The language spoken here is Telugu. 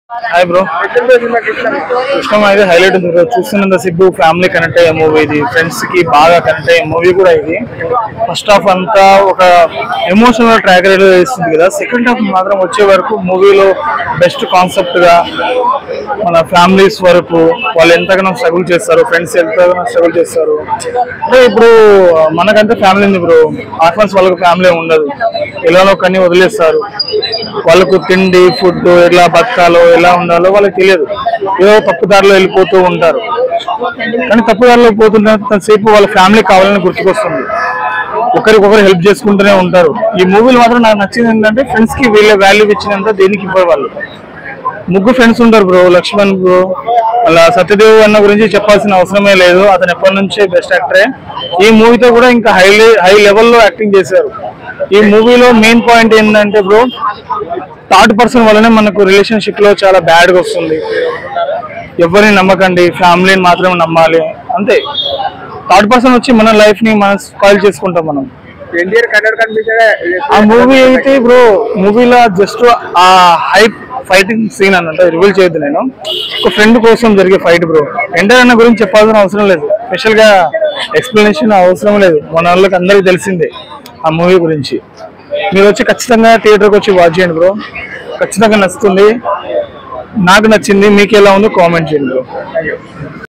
హాయ్ బ్రో కృష్ణం అయితే హైలైట్ ఉంది బ్రో చూస్తున్నంత సిబ్బు ఫ్యామిలీ కనెక్ట్ అయ్యే మూవీ ఇది ఫ్రెండ్స్ కి బాగా కనెక్ట్ అయ్యే మూవీ కూడా ఇది ఫస్ట్ హాఫ్ అంతా ఒక ఎమోషనల్ ట్రాక్ రైడ్ వేస్తుంది కదా సెకండ్ హాఫ్ మాత్రం వచ్చే వరకు మూవీలో బెస్ట్ కాన్సెప్ట్ గా మన ఫ్యామిలీస్ వరకు వాళ్ళు ఎంతగానో స్ట్రగుల్ చేస్తారు ఫ్రెండ్స్ ఎంతగానో స్ట్రగుల్ చేస్తారు అంటే ఇప్పుడు మనకంటే ఫ్యామిలీ ఉంది బ్రో ఆర్ఫన్స్ వాళ్ళకి ఫ్యామిలీ ఉండదు ఇలాలో కన్నీ వదిలేస్తారు వాళ్ళకు తిండి ఫుడ్ ఎలా బతకాలో ఎలా ఉండాలో వాళ్ళకి తెలియదు ఏదో తప్పుదారిలో వెళ్ళిపోతూ ఉంటారు కానీ తప్పుదారిలో పోతున్నంత సేపు వాళ్ళ ఫ్యామిలీ కావాలని గుర్తుకొస్తుంది ఒకరికొకరు హెల్ప్ చేసుకుంటూనే ఉంటారు ఈ మూవీలో మాత్రం నాకు నచ్చింది ఏంటంటే ఫ్రెండ్స్ కి వీళ్ళ వాల్యూ ఇచ్చినంత దేనికి ఇవ్వరు వాళ్ళు ముగ్గురు ఫ్రెండ్స్ ఉంటారు బ్రో లక్ష్మణ్ బ్రో అలా సత్యదేవ్ అన్న గురించి చెప్పాల్సిన అవసరమే లేదు అతను ఎప్పటి నుంచే బెస్ట్ యాక్టరే ఈ మూవీతో కూడా ఇంకా హై హై లెవెల్లో యాక్టింగ్ చేశారు ఈ మూవీలో మెయిన్ పాయింట్ ఏంటంటే బ్రో థర్డ్ పర్సన్ వల్లనే మనకు రిలేషన్షిప్ లో చాలా బ్యాడ్ గా వస్తుంది ఎవరిని నమ్మకండి ఫ్యామిలీని మాత్రమే నమ్మాలి అంతే థర్డ్ పర్సన్ వచ్చి మన లైఫ్ ని మనం స్పాయిల్ చేసుకుంటాం మనం ఎన్టీఆర్ కన్నడ కనిపించాడే ఆ మూవీ అయితే బ్రో మూవీలో జస్ట్ ఆ హైప్ ఫైటింగ్ సీన్ అన్నట్టు రివీల్ చేయొద్దు నేను ఒక ఫ్రెండ్ కోసం జరిగే ఫైట్ బ్రో ఎంటర్ అన్న గురించి చెప్పాల్సిన అవసరం లేదు స్పెషల్ గా ఎక్స్ప్లెనేషన్ అవసరం లేదు మన వాళ్ళకి అందరికి తెలిసిందే ఆ మూవీ గురించి మీరు వచ్చి ఖచ్చితంగా థియేటర్కి వచ్చి వాచ్ చేయండి బ్రో ఖచ్చితంగా నచ్చుతుంది నాకు నచ్చింది మీకు ఎలా ఉందో కామెంట్ చేయండి బ్రో